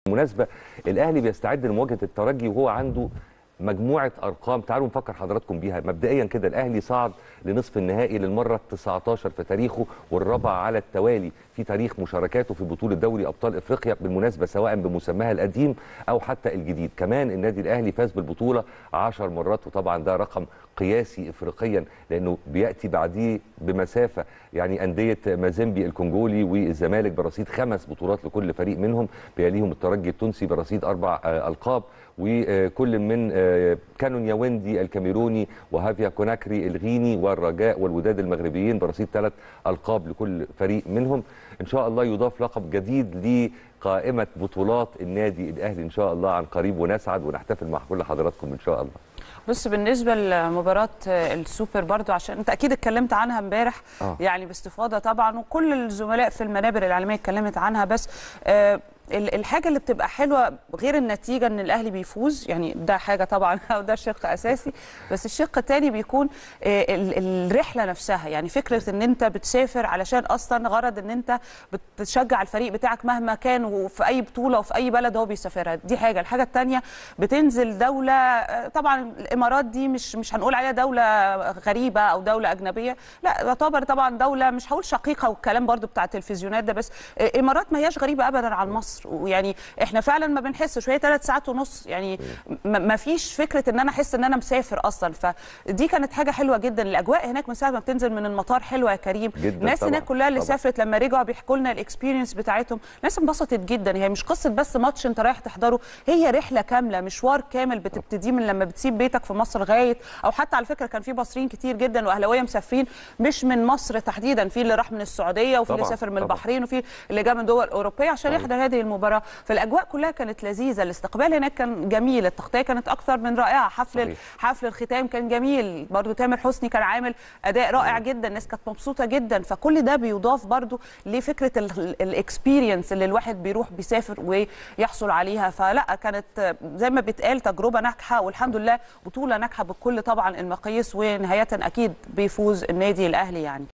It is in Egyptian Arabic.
بالمناسبه الاهلي بيستعد لمواجهه الترجي وهو عنده مجموعه ارقام تعالوا نفكر حضراتكم بيها مبدئيا كده الاهلي صعد لنصف النهائي للمره ال19 في تاريخه والرابع على التوالي في تاريخ مشاركاته في بطوله دوري ابطال افريقيا بالمناسبه سواء بمسماها القديم او حتى الجديد كمان النادي الاهلي فاز بالبطوله 10 مرات وطبعا ده رقم قياسي افريقيا لانه بياتي بعديه بمسافه يعني انديه مازيمبي الكونجولي والزمالك برصيد خمس بطولات لكل فريق منهم بيليهم الترجي التونسي برصيد اربع آه القاب وكل من آه كانون ياوندي الكاميروني وهافيا كوناكري الغيني والرجاء والوداد المغربيين برصيد ثلاث القاب لكل فريق منهم ان شاء الله يضاف لقب جديد لقائمه بطولات النادي الاهلي ان شاء الله عن قريب ونسعد ونحتفل مع كل حضراتكم ان شاء الله بص بالنسبه لمباراه السوبر برضو عشان انت اكيد اتكلمت عنها امبارح آه. يعني باستفاضه طبعا وكل الزملاء في المنابر الاعلاميه اتكلمت عنها بس آه الحاجه اللي بتبقى حلوه غير النتيجه ان الاهلي بيفوز يعني ده حاجه طبعا او ده شق اساسي بس الشق الثاني بيكون الرحله نفسها يعني فكره ان انت بتسافر علشان اصلا غرض ان انت بتشجع الفريق بتاعك مهما كان وفي اي بطوله وفي اي بلد هو بيسافرها دي حاجه الحاجه الثانيه بتنزل دوله طبعا الامارات دي مش مش هنقول عليها دوله غريبه او دوله اجنبيه لا تعتبر طبعا دوله مش هقول شقيقه والكلام برضو بتاع التلفزيونات ده بس الامارات ما هياش غريبه ابدا عن مصر مصر ويعني احنا فعلا ما بنحسش وهي ثلاث ساعات ونص يعني ما فيش فكره ان انا احس ان انا مسافر اصلا فدي كانت حاجه حلوه جدا الاجواء هناك من ساعه ما بتنزل من المطار حلوه يا كريم الناس هناك كلها اللي سافرت لما رجعوا بيحكوا لنا الاكسبيرينس بتاعتهم ناس انبسطت جدا هي مش قصه بس ماتش انت رايح تحضره هي رحله كامله مشوار كامل بتبتديه من لما بتسيب بيتك في مصر لغايه او حتى على فكره كان في مصريين كتير جدا واهلاويه مسافرين مش من مصر تحديدا في اللي راح من السعوديه وفي اللي سافر من البحرين وفي اللي جاء من دول اوروبيه عشان يحضر هذه المباراه فالاجواء كلها كانت لذيذه الاستقبال هناك كان جميل التغطيه كانت اكثر من رائعه حفل صحيح. حفل الختام كان جميل برضو تامر حسني كان عامل اداء رائع جدا الناس كانت مبسوطه جدا فكل ده بيضاف برضو لفكره الاكسبيرينس اللي الواحد بيروح بيسافر ويحصل عليها فلا كانت زي ما بيتقال تجربه ناجحه والحمد لله بطوله ناجحه بكل طبعا المقاييس ونهايه اكيد بيفوز النادي الاهلي يعني